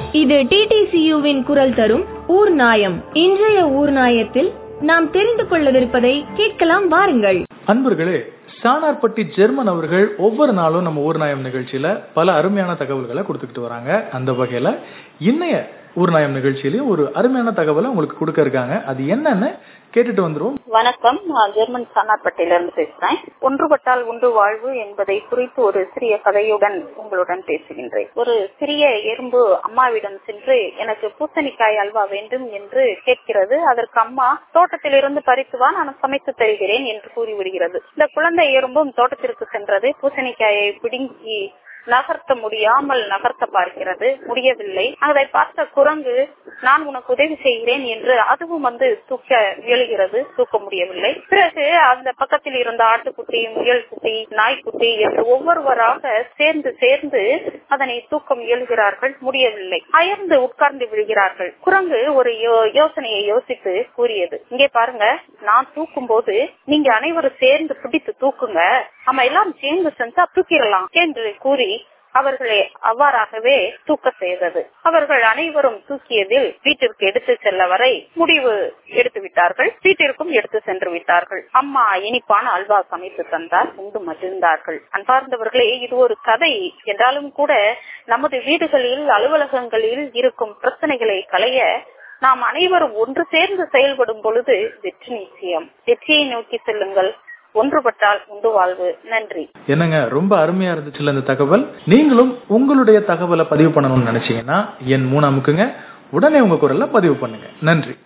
இது டிடிசியுவின் குரல் தரும் ஊர் நாயம் இன்றைய ஊர் நாயத்தில் நாம் தெரிந்து கொள்ளவிருப்பதை கேட்கலாம் வாருங்கள் அன்பர்களே சானார்பட்டி ஜெர்மன் அவர்கள் ஒவ்வொரு நாளும் நம்ம ஊர்நாயம் நிகழ்ச்சியில பல அருமையான தகவல்களை கொடுத்துக்கிட்டு வராங்க அந்த வகையில இன்னைய ஊர்நாயம் நிகழ்ச்சியிலயும் ஒரு அருமையான தகவலை உங்களுக்கு கொடுக்க இருக்காங்க அது என்னன்னு கேட்டுட்டு வந்துருவோம் வணக்கம் நான் ஜெர்மன் சானார்பட்டியில இருந்து பேசுறேன் ஒன்றுபட்டால் ஒன்று வாழ்வு என்பதை குறித்து ஒரு சிறிய கதையுடன் உங்களுடன் பேசுகின்றேன் ஒரு சிறிய எறும்பு அம்மாவிடம் சென்று எனக்கு பூசணிக்காய் அல்வா வேண்டும் என்று கேட்கிறது அதற்கு அம்மா தோட்டத்திலிருந்து பறித்து வா நான் சமைத்து தருகிறேன் என்று கூறிவிடுகிறது இந்த குழந்தை எறும்பும் தோட்டத்திற்கு சென்றது பூசணிக்காயை பிடுங்கி நகர்த்த முடியாமல் நகர்த்த பார்க்கிறது முடியவில்லை அதை பார்த்த குரங்கு நான் உனக்கு உதவி செய்கிறேன் என்று அதுவும் வந்து தூக்க இயலுகிறது தூக்க முடியவில்லை பிறகு அந்த பக்கத்தில் இருந்த ஆட்டுக்குட்டி முயல்குட்டி நாய்க்குட்டி என்று ஒவ்வொருவராக சேர்ந்து சேர்ந்து அதனை தூக்க முயல்கிறார்கள் முடியவில்லை அயர்ந்து உட்கார்ந்து விழுகிறார்கள் குரங்கு ஒரு யோசனையை யோசித்து கூறியது இங்கே பாருங்க நான் தூக்கும் போது நீங்க அனைவரும் சேர்ந்து பிடித்து தூக்குங்க நம்ம எல்லாம் சேர்ந்து செஞ்சா தூக்கிடலாம் என்று கூறி அவர்களை அவ்வாறாகவே தூக்க செய்தது அவர்கள் அனைவரும் தூக்கியதில் வீட்டிற்கு எடுத்து செல்ல வரை முடிவு எடுத்து விட்டார்கள் வீட்டிற்கும் எடுத்து சென்று விட்டார்கள் அம்மா இனிப்பான அல்வா சமைத்து தந்தார் உண்டு மகிழ்ந்தார்கள் அன்பார்ந்தவர்களே இது ஒரு கதை என்றாலும் கூட நமது வீடுகளில் அலுவலகங்களில் இருக்கும் பிரச்சனைகளை களைய நாம் அனைவரும் ஒன்று சேர்ந்து செயல்படும் பொழுது வெற்றி நிச்சயம் வெற்றியை நோக்கி செல்லுங்கள் ஒன்றுபட்டால் உண்டு வாழ்வு நன்றி என்னங்க ரொம்ப அருமையா இருந்துச்சுல இந்த தகவல் நீங்களும் உங்களுடைய தகவலை பதிவு பண்ணணும்னு நினைச்சீங்கன்னா என் மூணாமுக்குங்க உடனே உங்க குரல்ல பதிவு பண்ணுங்க நன்றி